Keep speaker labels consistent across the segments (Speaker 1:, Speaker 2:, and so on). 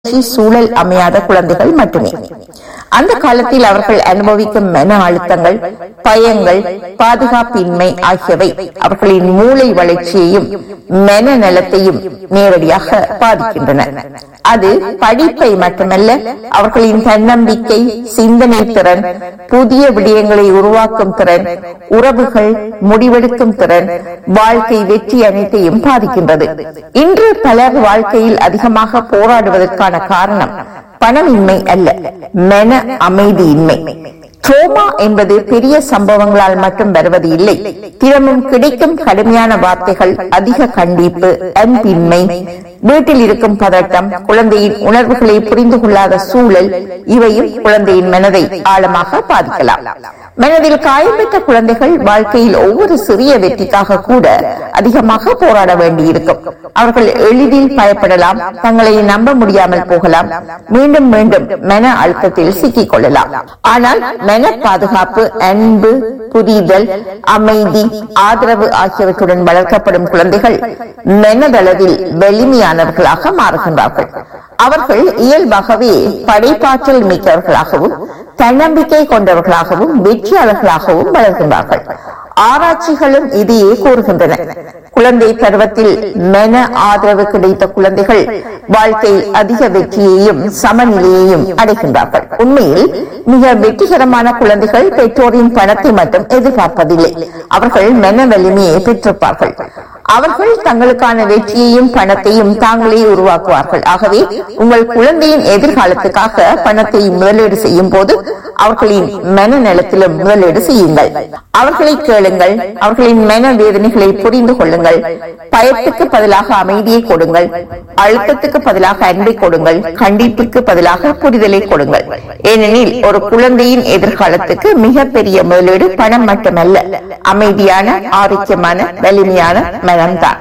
Speaker 1: சூழல் அமையாத குழந்தைகள் மட்டுமே அந்த காலத்தில் அவர்கள் அனுபவிக்கும் மன அழுத்தங்கள் பயங்கள் பாதுகாப்பின்மை ஆகியவை அவர்களின் மூளை வளர்ச்சியையும் மன நலத்தையும் நேரடியாக பாதிக்கின்றன அது படிப்பை மட்டுமல்ல அவர்களின் தன்னம்பிக்கை சிந்தனை திறன் புதிய விடயங்களை உருவாக்கும் திறன் உறவுகள் முடிவெடுக்கும் திறன் வாழ்க்கை வெற்றி அனைத்தையும் பாதிக்கின்றது இன்று பலர் வாழ்க்கையில் அதிகமாக போராடுவதற்கான காரணம் பணமின்மை அல்ல மன அமைதியின்மை ட்ரோமா என்பது பெரிய சம்பவங்களால் மட்டும் வருவது இல்லை தினமும் கிடைக்கும் கடுமையான வார்த்தைகள் அதிக கண்டிப்பு அன்பின்மை வீட்டில் இருக்கும் பதட்டம் குழந்தையின் உணர்வுகளை புரிந்து கொள்ளாத சூழல் இவையும் குழந்தையின் மனதை ஆழமாக பாதிக்கலாம் மனதில் காயம்பெற்ற குழந்தைகள் வாழ்க்கையில் ஒவ்வொரு சிறிய வெற்றிக்காக கூட அதிகமாக போராட வேண்டியிருக்கும் அவர்கள் எளிதில் பயப்படலாம் தங்களை நம்ப முடியாமல் போகலாம் மீண்டும் மீண்டும் மன அழுத்தத்தில் சிக்கிக் கொள்ளலாம் ஆனால் மன பாதுகாப்பு அன்பு புரிதல் அமைதி ஆதரவு ஆகியவற்றுடன் வளர்க்கப்படும் குழந்தைகள் மனதளவில் வலிமையானவர்களாக மாறுகின்றார்கள் அவர்கள் இயல்பாகவே படைப்பாற்றல் மிக்கவர்களாகவும் தன்னம்பிக்கை கொண்டவர்களாகவும் வெற்றியாளர்களாகவும் வளர்கின்றார்கள் ஆராய்ச்சிகளும் இதையே கூறுகின்றன குழந்தை பருவத்தில் மன ஆதரவு கிடைத்த குழந்தைகள் வாழ்க்கையில் அதிக வெற்றியையும் சமநிலையையும் அடைகின்றார்கள் உண்மையில் மிக வெற்றிகரமான குழந்தைகள் பெற்றோரின் பணத்தை மட்டும் எதிர்பார்ப்பதில்லை அவர்கள் மன வலிமையை பெற்றிருப்பார்கள் அவர்கள் தங்களுக்கான வெற்றியையும் பணத்தையும் தாங்களே உருவாக்குவார்கள் ஆகவே உங்கள் குழந்தையின் எதிர்காலத்துக்காக பணத்தை முதலீடு செய்யும் போது அவர்களின் மனநலத்திலும் முதலீடு செய்யுங்கள் அவர்களை கேளுங்கள் அவர்களின் மன வேதனைகளை புரிந்து கொள்ளுங்கள் பயத்துக்கு பதிலாக அமைதியை கொடுங்கள் அழுத்தத்துக்கு பதிலாக அன்பை கொடுங்கள் கண்டிப்புக்கு பதிலாக புரிதலை கொடுங்கள் ஏனெனில் ஒரு குழந்தையின் எதிர்காலத்துக்கு மிகப்பெரிய முதலீடு பணம் மட்டுமல்ல அமைதியான ஆரோக்கியமான வலிமையான மனம்தான்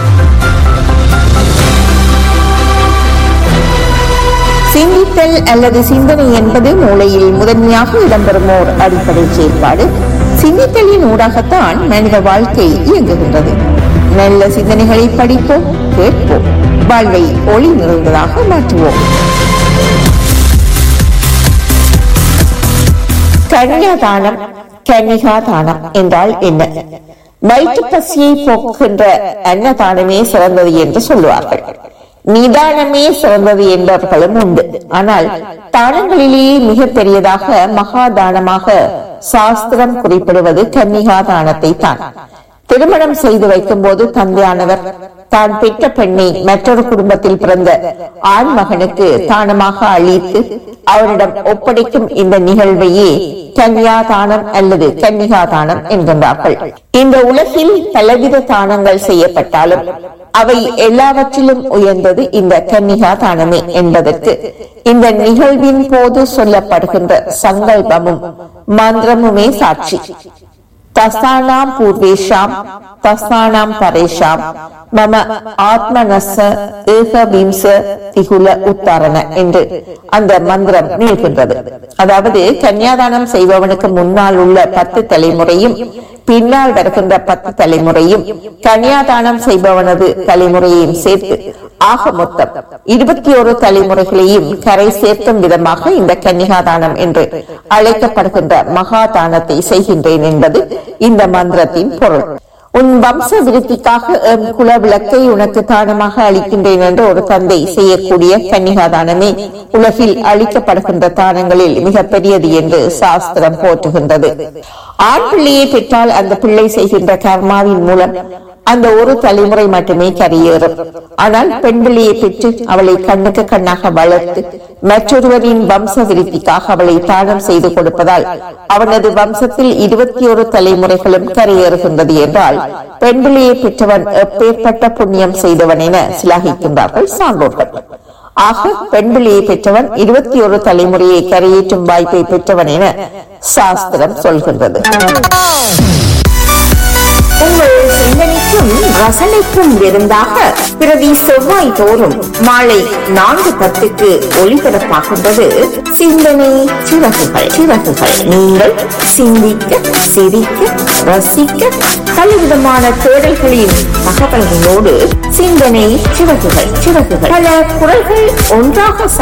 Speaker 1: சிந்தித்தல் அல்லது சிந்தனை என்பது மூளையில் முதன்மையாக இடம்பெறும் ஓர் அடிப்படை செயல்பாடு சிந்தித்தலின் ஊடாகத்தான் மனித வாழ்க்கை இயங்குகின்றது நல்ல சிந்தனைகளை படிப்போம் கேட்போம் வாழ்வை ஒளி நிறைந்ததாக மாற்றுவோம் கன்யாதானம் கன்னிகா தானம் என்றால் என்ன வயிற்று பசியை போக்குகின்ற அன்னதானமே சிறந்தது என்று சொல்லுவார்கள் நிதானமே சிறந்தது என்பவர்களும் உண்டு ஆனால் தானங்களிலேயே மிக பெரியதாக மகா தானமாக சாஸ்திரம் குறிப்பிடுவது கன்னிகா தானத்தை தான் திருமணம் செய்து வைக்கும் போது தந்தையானவர் தான் பெற்ற பெண்ணை மற்றொரு குடும்பத்தில் பிறந்த ஆண் மகனுக்கு தானமாக அளித்து அவரிடம் ஒப்படைக்கும் இந்த நிகழ்வையே கன்யா தானம் அல்லது கன்னிகா தானம் என்கின்றார்கள் இந்த உலகில் பலவித தானங்கள் செய்யப்பட்டாலும் அவை எல்லாவற்றிலும் உயர்ந்தது இந்த கன்னிகா தானமே என்பதற்கு இந்த நிகழ்வின் போது சொல்லப்படுகின்ற சங்கல்பமும் மந்திரமுமே சாட்சி தசானாம் பூர்வேஷாம் தசானாம் பரேஷாம் மம ஆத்மனச ஏகபீம்ச திகுல உத்தாரண என்று அந்த மந்திரம் நீள்கின்றது அதாவது கன்னியாதானம் செய்பவனுக்கு முன்னால் உள்ள பத்து தலைமுறையும் பின்னால் வருகின்ற பத்து தலைமுறையும் கன்னியாதானம் செய்பவனது தலைமுறையையும் சேர்த்து ஆக மொத்தம் இருபத்தி ஒரு தலைமுறைகளையும் கரை சேர்க்கும் விதமாக இந்த கன்னிகாதானம் என்று அழைக்கப்படுகின்ற மகா தானத்தை செய்கின்றேன் என்பது இந்த மந்திரத்தின் பொருள் உன் வம்ச விருத்திக்காக எம் குல விளக்கை உனக்கு தானமாக அளிக்கின்றேன் என்று ஒரு தந்தை செய்யக்கூடிய கன்னிகாதானமே உலகில் அளிக்கப்படுகின்ற தானங்களில் மிக பெரியது என்று சாஸ்திரம் போற்றுகின்றது ஆண் பிள்ளையை பெற்றால் அந்த பிள்ளை செய்கின்ற கர்மாவின் மூலம் அந்த ஒரு தலைமுறை மட்டுமே கரையேறும் ஆனால் பெண் பிள்ளையை பெற்று அவளை கண்ணுக்கு கண்ணாக வளர்த்து மற்றொருவரின் வம்ச விருத்திக்காக அவளை தானம் செய்து கொடுப்பதால் அவனது வம்சத்தில் இருபத்தி ஒரு தலைமுறைகளும் கரையேறுகின்றது என்றால் பெண் பிள்ளையை பெற்றவன் எப்பேற்பட்ட புண்ணியம் செய்தவன் என சிலாகிக்கின்றார்கள் சான்றோர்கள் ஆக பெண் பிள்ளையை பெற்றவன் இருபத்தி ஒரு தலைமுறையை கரையேற்றும் வாய்ப்பை பெற்றவன் என சாஸ்திரம் சொல்கின்றது உங்கள் சிந்தனைக்கும் ரசனைக்கும் விருந்தாக பிரதி செவ்வாய் தோறும் மாலை நான்கு பத்துக்கு ஒளிபரப்பாகின்றது சிந்தனை சிறகுகள் சிறகுகள் நீங்கள் சிந்திக்க சிரிக்க ரசிக்க பலவிதமான தேடல்களின் தகவல்களோடு சிந்தனை சிறகுகள் சிறகுகள் பல குரல்கள் ஒன்றாக